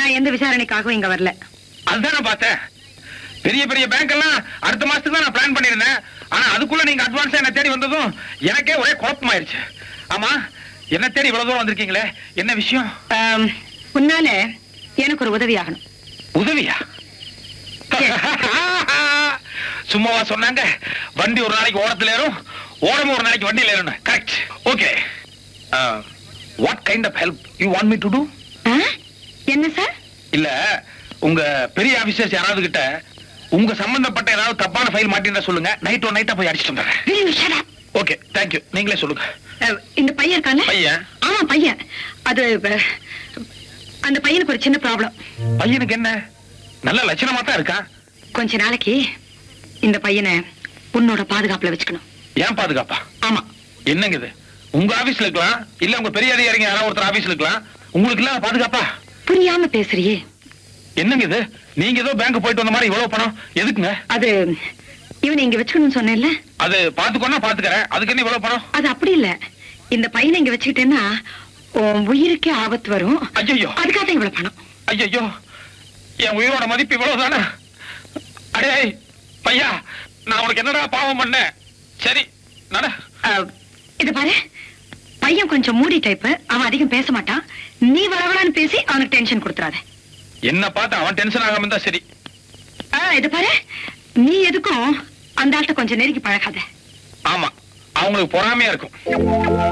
நான் எந்த விசாரணைக்காகவும் இங்க வரல அதுதான் நான் பார்த்தேன் பெரிய பெரிய பேங்க் எல்லாம் அடுத்த மாசத்துக்கு தான் நான் பிளான் பண்ணிருந்தேன் ஆனா அதுக்குள்ள நீங்க அட்வான்ஸா என்ன தேடி வந்ததும் எனக்கே ஒரே குழப்பமாயிருச்சு ஆமா என்ன தேடி இவ்வளவு தூரம் வந்திருக்கீங்களே என்ன விஷயம் ஆம், உன்னால எனக்கு ஒரு உதவி ஆகணும் உதவியா சும்மாவா சொன்னாங்க வண்டி ஒரு நாளைக்கு ஓடத்துல ஏறும் ஓடம் ஒரு நாளைக்கு வண்டியில ஏறும் correct okay what kind of help you want me to do ah? என்ன சார் இல்ல உங்க பெரிய ஆபீசர்ஸ் யாராவது கிட்ட உங்க சம்பந்தப்பட்ட ஏதாவது தப்பான ஃபைல் மாட்டிருந்தா சொல்லுங்க நைட் ஒன் நைட்டா போய் அடிச்சுட்டு வந்துடுறேன் Will you shut up? Okay thank you நீங்களே சொல்லுங்க அஹ், இந்த பையன் இருக்கானே பையன் ஆமா பையன் அது அஹ், அந்த பையனுக்கு ஒரு சின்ன ப்ராப்ளம் பையனுக்கு என்ன நல்ல லட்சணமா தான் இருக்கான் கொஞ்ச நாளைக்கு இந்த பையனை உன்னோட பாதுகாப்புல வச்சுக்கணும் ஏன் பாதுகாப்பா ஆமா என்னங்க இது உங்க ஆபீஸ்ல இருக்கலாம் இல்ல உங்க பெரிய அதிகாரிங்க யாராவது ஒருத்தர் ஆபீஸ்ல இருக்கலாம் உங்களுக்கு இல்ல பாதுகாப்பா புரியாம பேசுறியே என்னங்க இது நீங்க ஏதோ பேங்க் போயிட்டு வந்த மாதிரி இவ்வளவு பணம் எதுக்குங்க அது இவனை இங்க வச்சுக்கணும்னு சொன்னேன்ல அது பாத்துக்கோன்னா பாத்துக்கறேன் அதுக்கு என்ன இவ்வளவு பணம் அது அப்படி இல்ல இந்த பையனை இங்க வச்சுக்கிட்டேன்னா உன் உயிருக்கே ஆபத்து வரும் ஐயோ அதுக்காக தான் இவ்வளவு பணம் ஐயோ என் உயிரோட மதிப்பு இவ்வளவு தானே அடே பையா நான் உனக்கு என்னடா பாவம் பண்ணேன் சரி நட அஹ், இது பாரு பையன் கொஞ்சம் மூடி டைப் அவன் அதிகம் பேச மாட்டான் நீ வளவளான்னு பேசி அவனுக்கு டென்ஷன் கொடுத்துறாத என்ன பார்த்து அவன் டென்ஷன் ஆகாம இருந்தா சரி ஆ, இது பாரு நீ எதுக்கும் அந்த ஆள்கிட்ட கொஞ்சம் நெருங்கி பழகாத ஆமா அவங்களுக்கு பொறாமையா இருக்கும்